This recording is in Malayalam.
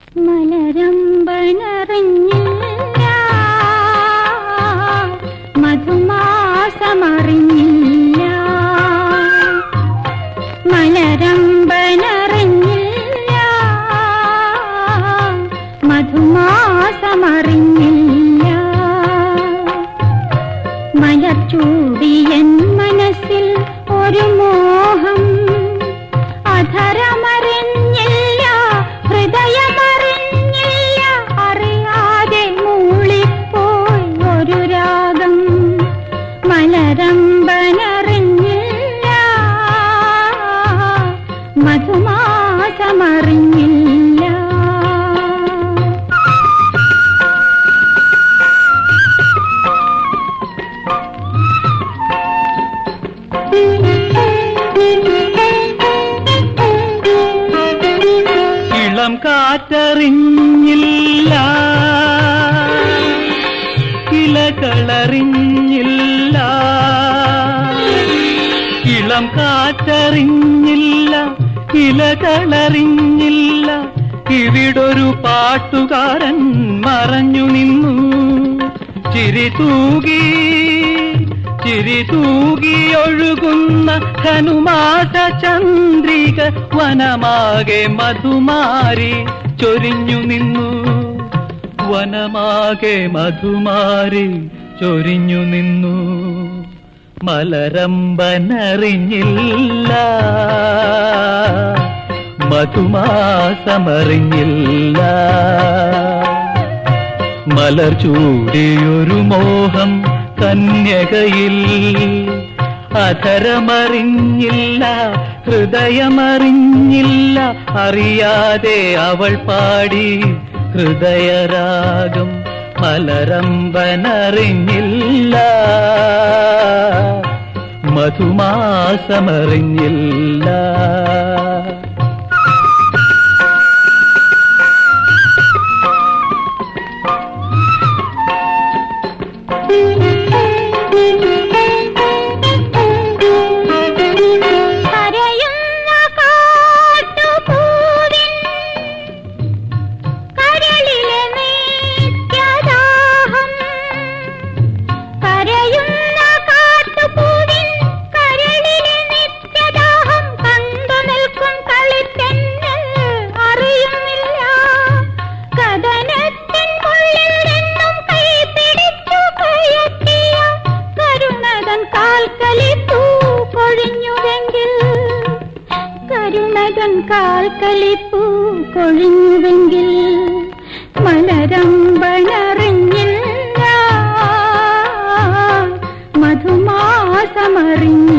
മലരമ്പണറിഞ്ഞില്ല മധുമാസമറിഞ്ഞില്ല മലരമ്പണറിഞ്ഞില്ല മധുമാസമറിഞ്ഞില്ല മലർച്ചൂടിയൻ മനസ്സിൽ ഒരു മോഹം അധരമറിഞ്ഞില്ല ഹൃദയമറിഞ്ഞില്ല അറിയാതെ മൂളിപ്പോയി ഒരു രാഗം മലരമ്പനറിഞ്ഞില്ല മധുമാസമറിഞ്ഞില്ല ഇളം കാറ്ററിഞ്ഞില്ല ഇലകളറിഞ്ഞില്ല ഇളം കാറ്ററിഞ്ഞില്ല ഇലകളറിഞ്ഞില്ല ഇവിടൊരു പാട്ടുകാരൻ മറഞ്ഞു നിന്നു ചിരി തൂകി ചിരി തൂകി ഒഴുകുന്ന ധനുമാസ ചന്ദ്രിക വനമാകെ മധുമാരി ചൊരിഞ്ഞു നിന്നു വനമാകെ മധുമാരി ചൊരിഞ്ഞു നിന്നു മലരമ്പനറിഞ്ഞില്ല മധുമാസമറിഞ്ഞില്ല മലർ ചൂടിയൊരു മോഹം കന്യകയിൽ അധരമറിഞ്ഞില്ല ഹൃദയമറിഞ്ഞില്ല അറിയാതെ അവൾ പാടി ഹൃദയരാഗം മലരമ്പനറിഞ്ഞില്ല മധുമാസമറിഞ്ഞില്ല കരയുന്ന കാട്ടുപൂവിൻ കരളിലെ നിത്യദാഹം. കരയുന്ന കാട്ടുപൂവിൻ കരളിലെ നിത്യദാഹം കണ്ടു നിൽക്കും കളിത്തെന്നൽ അറിയുന്നില്ല. കഥനത്തിൻ മുള്ളിൽ നിന്നും കൈ പിടിച്ചു കയറ്റിയ കരുണതൻ കാൽക്കലിപ്പൂ കൊഴിഞ്ഞുവെങ്കിൽ കരുണതൻ കാൽക്കലിപ്പൂ കൊഴിഞ്ഞുവെങ്കിൽ മലരമ്പണറിഞ്ഞില്ല മധുമാസമറിഞ്ഞില്ല